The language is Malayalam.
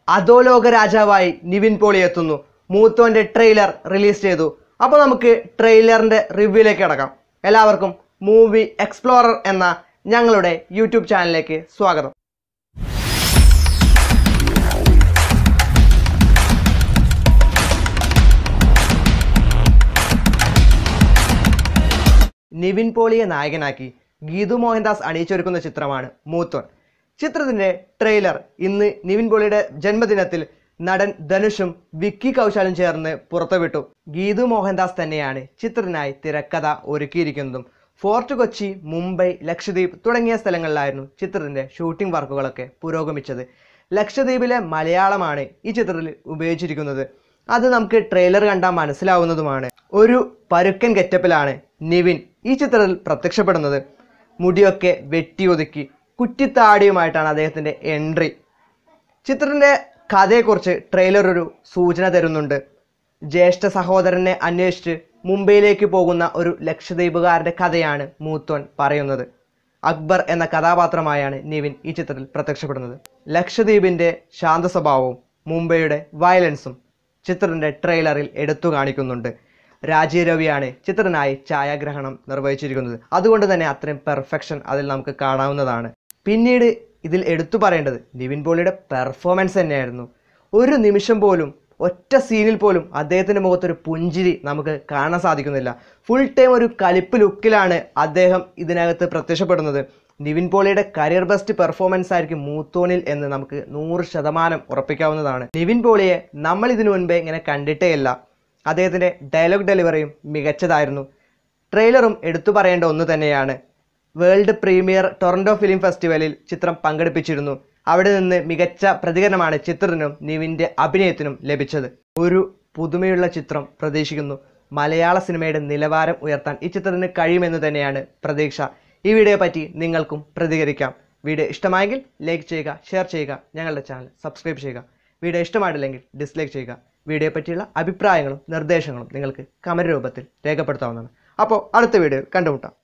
അധോലോക രാജാവായി നിവിൻ പോളി എത്തുന്നു മൂത്തോന്റെ ട്രെയിലർ റിലീസ് ചെയ്തു അപ്പോൾ നമുക്ക് ട്രെയിലറിന്റെ റിവ്യൂയിലേക്ക് കിടക്കാം എല്ലാവർക്കും മൂവി എക്സ്പ്ലോറർ എന്ന ഞങ്ങളുടെ യൂട്യൂബ് ചാനലിലേക്ക് സ്വാഗതം നിവിൻ പോളിയെ നായകനാക്കി ഗീതു മോഹൻദാസ് അണിയിച്ചൊരുക്കുന്ന ചിത്രമാണ് മൂത്തോൻ ചിത്രത്തിന്റെ ട്രെയിലർ ഇന്ന് നിവിൻ പോളിയുടെ ജന്മദിനത്തിൽ നടൻ ധനുഷും വിക്കി കൗശാലും ചേർന്ന് പുറത്തുവിട്ടു ഗീതു മോഹൻദാസ് തന്നെയാണ് ചിത്രത്തിനായി തിരക്കഥ ഒരുക്കിയിരിക്കുന്നതും ഫോർട്ട് കൊച്ചി മുംബൈ ലക്ഷദ്വീപ് തുടങ്ങിയ സ്ഥലങ്ങളിലായിരുന്നു ചിത്രത്തിന്റെ ഷൂട്ടിംഗ് വർക്കുകളൊക്കെ പുരോഗമിച്ചത് ലക്ഷദ്വീപിലെ മലയാളമാണ് ഈ ചിത്രത്തിൽ ഉപയോഗിച്ചിരിക്കുന്നത് അത് നമുക്ക് ട്രെയിലർ കണ്ടാൽ മനസ്സിലാവുന്നതുമാണ് ഒരു പരുക്കൻ ഗെറ്റപ്പിലാണ് നിവിൻ ഈ ചിത്രത്തിൽ പ്രത്യക്ഷപ്പെടുന്നത് മുടിയൊക്കെ വെട്ടിയൊതുക്കി കുറ്റിത്താടിയുമായിട്ടാണ് അദ്ദേഹത്തിൻ്റെ എൻട്രി ചിത്രത്തിൻ്റെ കഥയെക്കുറിച്ച് ട്രെയിലർ ഒരു സൂചന തരുന്നുണ്ട് ജ്യേഷ്ഠ സഹോദരനെ അന്വേഷിച്ച് മുംബൈയിലേക്ക് പോകുന്ന ഒരു ലക്ഷദ്വീപുകാരൻ്റെ കഥയാണ് മൂത്തോൻ പറയുന്നത് അക്ബർ എന്ന കഥാപാത്രമായാണ് നിവിൻ ഈ ചിത്രത്തിൽ പ്രത്യക്ഷപ്പെടുന്നത് ലക്ഷദ്വീപിൻ്റെ ശാന്ത സ്വഭാവവും മുംബൈയുടെ വയലൻസും ചിത്രത്തിൻ്റെ ട്രെയിലറിൽ എടുത്തു കാണിക്കുന്നുണ്ട് രാജീവ് രവിയാണ് ചിത്രത്തിനായി ഛായാഗ്രഹണം നിർവഹിച്ചിരിക്കുന്നത് അതുകൊണ്ട് തന്നെ അത്രയും പെർഫെക്ഷൻ അതിൽ നമുക്ക് കാണാവുന്നതാണ് പിന്നീട് ഇതിൽ എടുത്തു പറയേണ്ടത് നിവിൻ പോളിയുടെ പെർഫോമൻസ് തന്നെയായിരുന്നു ഒരു നിമിഷം പോലും ഒറ്റ സീനിൽ പോലും അദ്ദേഹത്തിൻ്റെ മുഖത്തൊരു പുഞ്ചിരി നമുക്ക് കാണാൻ സാധിക്കുന്നില്ല ഫുൾ ടൈം ഒരു കലിപ്പ് ലുക്കിലാണ് അദ്ദേഹം ഇതിനകത്ത് പ്രത്യക്ഷപ്പെടുന്നത് നിവിൻ പോളിയുടെ കരിയർ ബെസ്റ്റ് പെർഫോമൻസ് ആയിരിക്കും മൂത്തോണിൽ എന്ന് നമുക്ക് നൂറ് ശതമാനം ഉറപ്പിക്കാവുന്നതാണ് നിവിൻ പോളിയെ നമ്മൾ ഇതിനു മുൻപേ ഇങ്ങനെ കണ്ടിട്ടേ ഇല്ല അദ്ദേഹത്തിൻ്റെ ഡയലോഗ് ഡെലിവറിയും മികച്ചതായിരുന്നു ട്രെയിലറും എടുത്തു പറയേണ്ട ഒന്ന് തന്നെയാണ് വേൾഡ് പ്രീമിയർ ടൊറൻഡോ ഫിലിം ഫെസ്റ്റിവലിൽ ചിത്രം പങ്കെടുപ്പിച്ചിരുന്നു അവിടെ നിന്ന് മികച്ച പ്രതികരണമാണ് ചിത്രത്തിനും നിവിൻ്റെ അഭിനയത്തിനും ലഭിച്ചത് ഒരു പുതുമയുള്ള ചിത്രം പ്രതീക്ഷിക്കുന്നു മലയാള സിനിമയുടെ നിലവാരം ഉയർത്താൻ ഈ ചിത്രത്തിന് കഴിയുമെന്ന് തന്നെയാണ് പ്രതീക്ഷ ഈ വീഡിയോ പറ്റി നിങ്ങൾക്കും പ്രതികരിക്കാം വീഡിയോ ഇഷ്ടമായെങ്കിൽ ലൈക്ക് ചെയ്യുക ഷെയർ ചെയ്യുക ഞങ്ങളുടെ ചാനൽ സബ്സ്ക്രൈബ് ചെയ്യുക വീഡിയോ ഇഷ്ടമായിട്ടില്ലെങ്കിൽ ഡിസ്ലൈക്ക് ചെയ്യുക വീഡിയോ പറ്റിയുള്ള അഭിപ്രായങ്ങളും നിർദ്ദേശങ്ങളും നിങ്ങൾക്ക് കമന്റ് രൂപത്തിൽ രേഖപ്പെടുത്താവുന്നതാണ് അപ്പോൾ അടുത്ത വീഡിയോയിൽ കണ്ടുമുട്ടാം